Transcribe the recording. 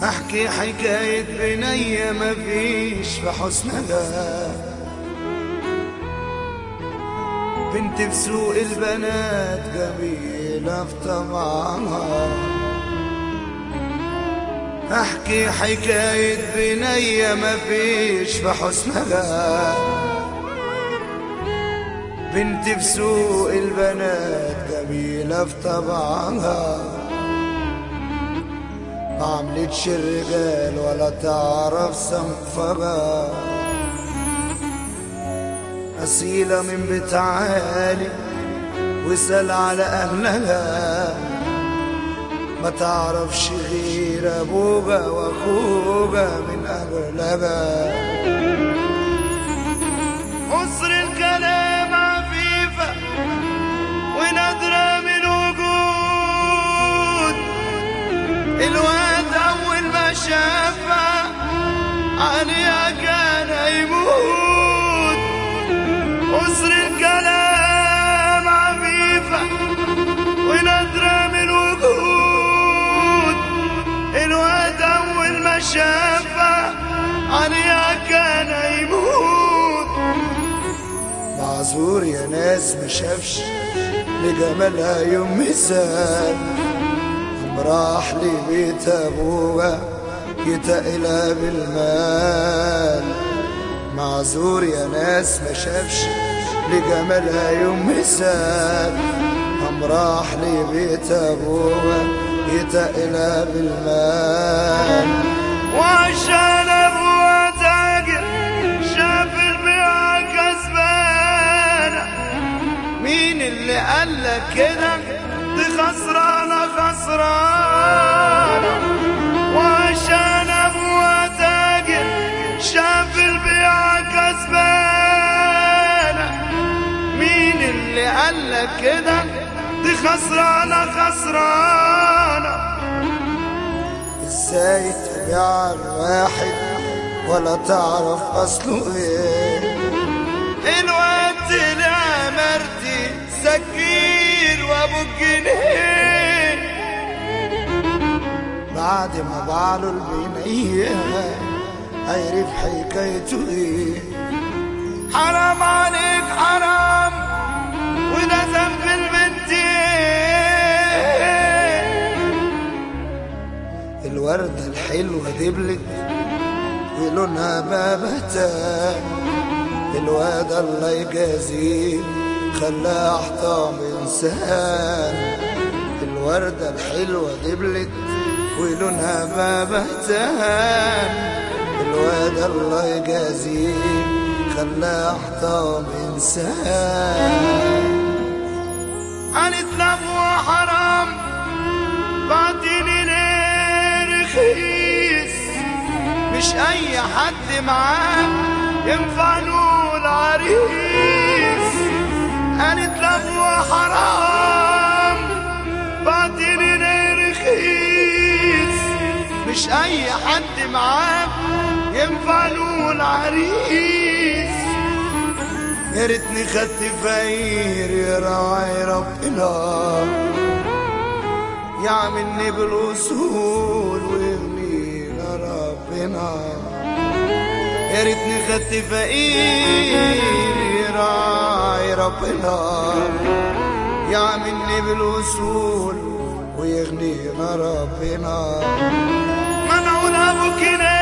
احكي حكاية بنية ما فيش في حسنها بنت بسوق البنات جميلة في طبعها احكي حكاية بنية ما فيش في حسنها بنت بسوق البنات جميلة في طبعها ما عملتش الرجال ولا تعرف صنفها أصيلة من بيت عالي واسأل على أهلها ما تعرفش غير أبوها وأخوها من أهلها عسر الكلام عفيفة ونادرة من وجود الواد أول ما شافها عليها كان يموت عسر الكلام عفيفة ونادرة من وجود الواد أول ما شافها عليها كان يموت معذور يا ناس ما شافش لجمالها يوم مثال قام راح لبيت ابوها يتقلها بالمال معذور يا ناس ما شافش لجمالها يوم مثال قام راح لبيت ابوها يتقلها بالمال وعشان ابوها تاجر شاف البيعة كسبانة مين اللي قال لك كده دي خسرانة خسرانة وعشان ابوها تاجر شاف البيعة كسبانة مين اللي قال لك كده دي خسرانة خسرانة ازاي تبيع الواحد ولا تعرف اصله ايه الواد طلع مرتي سكين وابو الجنيه بعد ما بعله البنية عرف حكايته ايه حرام عليك حرام وده ذنب البنتين الوردة الحلوة دبلت ولونها بابتان الواد الله يجازيه خلاه احطام انسان الوردة الحلوة دبلت ولونها بابتان الواد الله يجازيه خلاه احطام انسان هنتلف وحرام بعدين ليه رخيص مش اي حد معاه ينفع نقول عريس قالت له حرام بعدين ليه رخيص مش اي حد معاه ينفع نقول عريس يا ريتني خدت فقير يا راعي ربنا يعملني بالاصول ويغنينا ربنا يا ريتني خدت فقير يراعي ربنا يعملني بالاصول ويغنينا ربنا منعونا ابو كنان